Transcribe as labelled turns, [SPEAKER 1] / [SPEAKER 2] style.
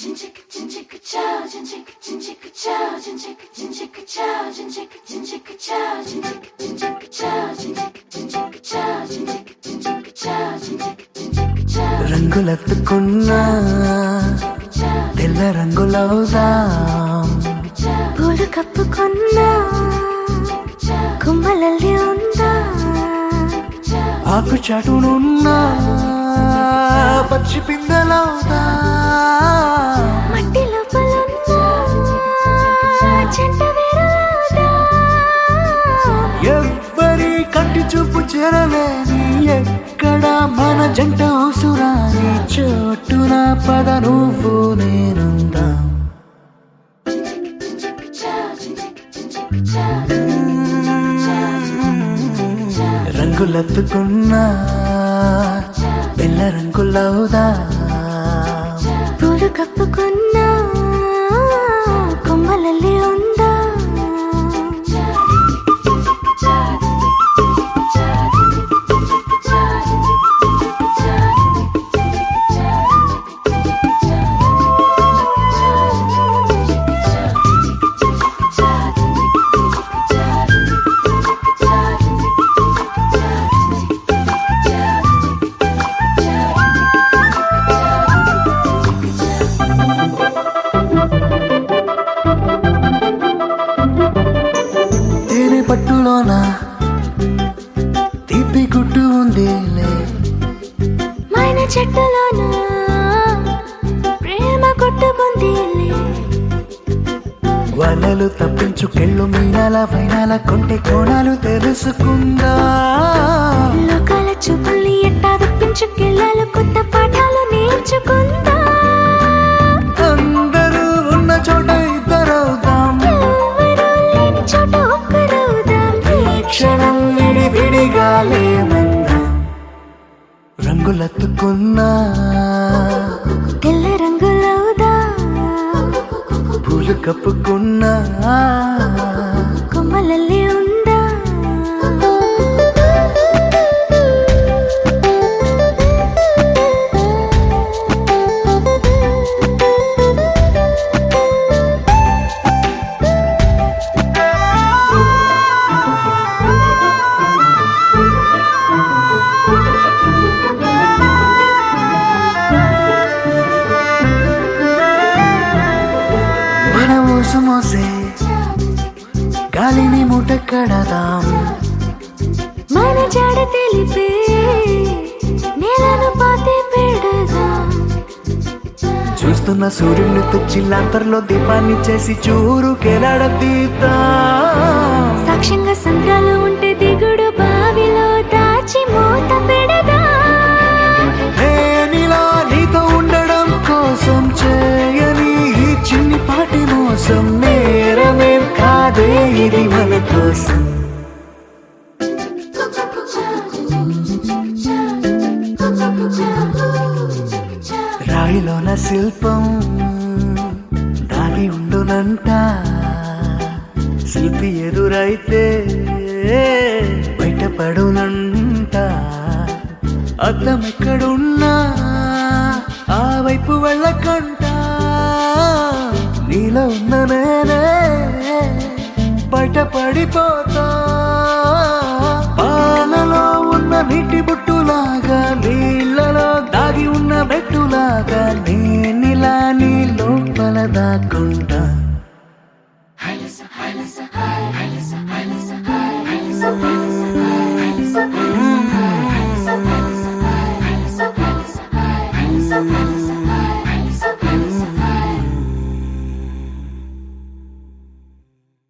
[SPEAKER 1] రంగులెత్తుకున్నా తెల్ల రంగులవుదాం
[SPEAKER 2] పూలు కప్పుకున్నా కుమ్మలల్లి ఉందా
[SPEAKER 1] ఆకు చాటునున్నా పచ్చి పిందలవుదా
[SPEAKER 2] మట్టి లోపలున్నా చెంట వేరుదా
[SPEAKER 1] ఎవ్వరి కంటి చూపు చేరలేని ఎక్కడ మన జంట అవసరాని చోటున పద నువ్వు నేనుందా రంగులెత్తుకున్నా పిల్ల రంగులవుదా
[SPEAKER 2] పూలు కప్పుకున్నా కొమ్మలల్లి ఉందా
[SPEAKER 1] తేనె పట్టులోన తీపి గుట్టు ఉందిలే
[SPEAKER 2] మైన చెట్టులోన ప్రేమ కొట్టుకుందిలే
[SPEAKER 1] వలలు తప్పించుకెళ్ళు మీనాల వైనాల కొంటె కోణాలు తెలుసుకుందా
[SPEAKER 2] లోకాల చూపుల్ని ఎట్టా తప్పించుకెళ్ళాలి కొత్త పాఠాలు నేర్చుకుందా
[SPEAKER 1] అందరూ ఉన్న చోట ఇద్దరవుదాం
[SPEAKER 2] ఎవ్వరూ లేని చోట ఒక్కరవుదాం ఈ
[SPEAKER 1] క్షణం విడి విడిగా లేమందాం రంగులెత్తుకున్నా
[SPEAKER 2] తెల్ల రంగులవుదా
[SPEAKER 1] పూలు కప్పుకున్నా
[SPEAKER 2] కొమ్మలల్లి ఉందా
[SPEAKER 1] మన ఊసు మోసే గాలిని మూట కడదాం
[SPEAKER 2] మన జాడ తెలిపే నేలను పాతి పెడదాం
[SPEAKER 1] చూస్తున్న సూర్యుని తెచ్చిల్లంతర్లో దీపాన్ని చేసి చూరు కెలాడతీద్దాం
[SPEAKER 2] సాక్ష్యంగా సంద్రాలు ఉంటే దిగుడు బావిలో దాచి మూత పెడదా
[SPEAKER 1] నేనిలా నీతో ఉండడం కోసం చేయని ఈ చిన్ని పాటి మోసం నేరమేం కాదే ఇది మన కోసం రాయిలోన శిల్పం దాగి ఉండునంట శిల్పి ఎదురైతే బయటపడునంట అద్దం ఎక్కడున్నా ఆ వైపు వెళ్ళకంట నీలో ఉన్న నేనే బయటపడిపోతా పాలలో ఉన్న నీటి బుట్టులాగా నీళ్ళలో దాగి ఉన్న బెట్టులాగా నేనిలా నీ లోపల దాక్కుంటా
[SPEAKER 2] Bye.